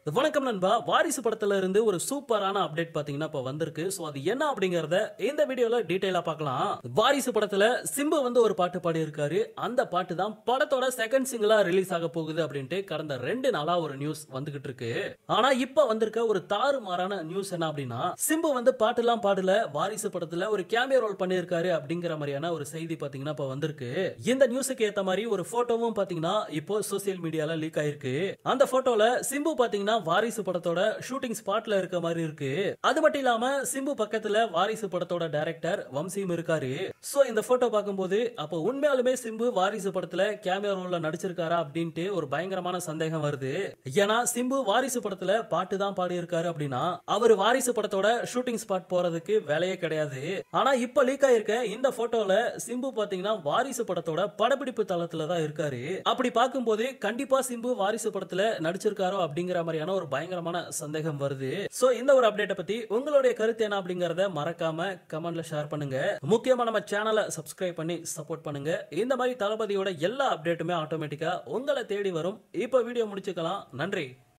வணக்கம் நண்பா வாரிசு படத்துல இருந்து ஒரு சூப்பரான அப்டேட் பாத்தீங்கன்னா இப்ப வந்திருக்கு சோ அது என்ன அப்படிங்கறத இந்த வீடியோல டீடைலா பார்க்கலாம் வாரிசு படத்துல சிம்பு வந்து ஒரு பாட்டு பாடி இருக்காரு அந்த பாட்டு தான் படத்தோட செகண்ட் சிங்கிளா ரிலீஸ் ஆக போகுது அப்படின்ட்டு கடந்த ரெண்டு நாளா ஒரு நியூஸ் வந்துகிட்டு இருக்கு ஆனா இப்ப வந்திருக்க ஒரு தாறுமாறான நியூஸ் என்ன அப்படின்னா சிம்பு வந்து பாட்டு எல்லாம் பாடல வாரிசு படத்துல ஒரு கேமியோ ரோல் பண்ணியிருக்காரு அப்படிங்கிற மாதிரியான ஒரு செய்தி பாத்தீங்கன்னா இப்ப வந்திருக்கு இந்த நியூஸுக்கு ஏத்த மாதிரி ஒரு போட்டோவும் பாத்தீங்கன்னா இப்போ சோசியல் மீடியால லீக் ஆயிருக்கு அந்த போட்டோல சிம்பு பாத்தீங்கன்னா வாரிசு படத்தோட ஷூட்டிங் ஸ்பாட்ல இருக்க மாதிரி இருக்கு அது மட்டும் இல்லாம சிம்பு பக்கத்துல வாரிசு படத்தோட டைரக்டர் வம்சியும் இருக்காரு சோ இந்த போட்டோ பார்க்கும்போது அப்ப உண்மையாலுமே சிம்பு வாரிசு படத்துல கேமியோ ரோல்ல நடிச்சிருக்காரா அப்படின்ட்டு ஒரு பயங்கரமான சந்தேகம் வருது ஏன்னா சிம்பு வாரிசு படத்துல பாட்டு தான் பாடி இருக்காரு அப்படின்னா அவர் வாரிசு படத்தோட ஷூட்டிங் ஸ்பாட் போறதுக்கு வேலையே கிடையாது ஆனா இப்ப லீக் ஆயிருக்க இந்த போட்டோல சிம்பு பாத்தீங்கன்னா வாரிசு படத்தோட படப்பிடிப்பு தளத்துல தான் இருக்காரு அப்படி பார்க்கும்போது கண்டிப்பா சிம்பு வாரிசு படத்துல நடிச்சிருக்காரோ அப்படிங்கிற மாதிரியான ஒரு பயங்கரமான சந்தேகம் வருது சோ இந்த ஒரு அப்டேட்டை பத்தி உங்களுடைய கருத்து என்ன அப்படிங்கறத மறக்காம கமெண்ட்ல ஷேர் பண்ணுங்க முக்கியமா நம்ம சேனலை சப்ஸ்கிரைப் பண்ணி சப்போர்ட் பண்ணுங்க இந்த மாதிரி தளபதியோட எல்லா அப்டேட்டுமே ஆட்டோமேட்டிக்கா உங்களை தேடி வரும் இப்போ வீடியோ முடிச்சுக்கலாம் நன்றி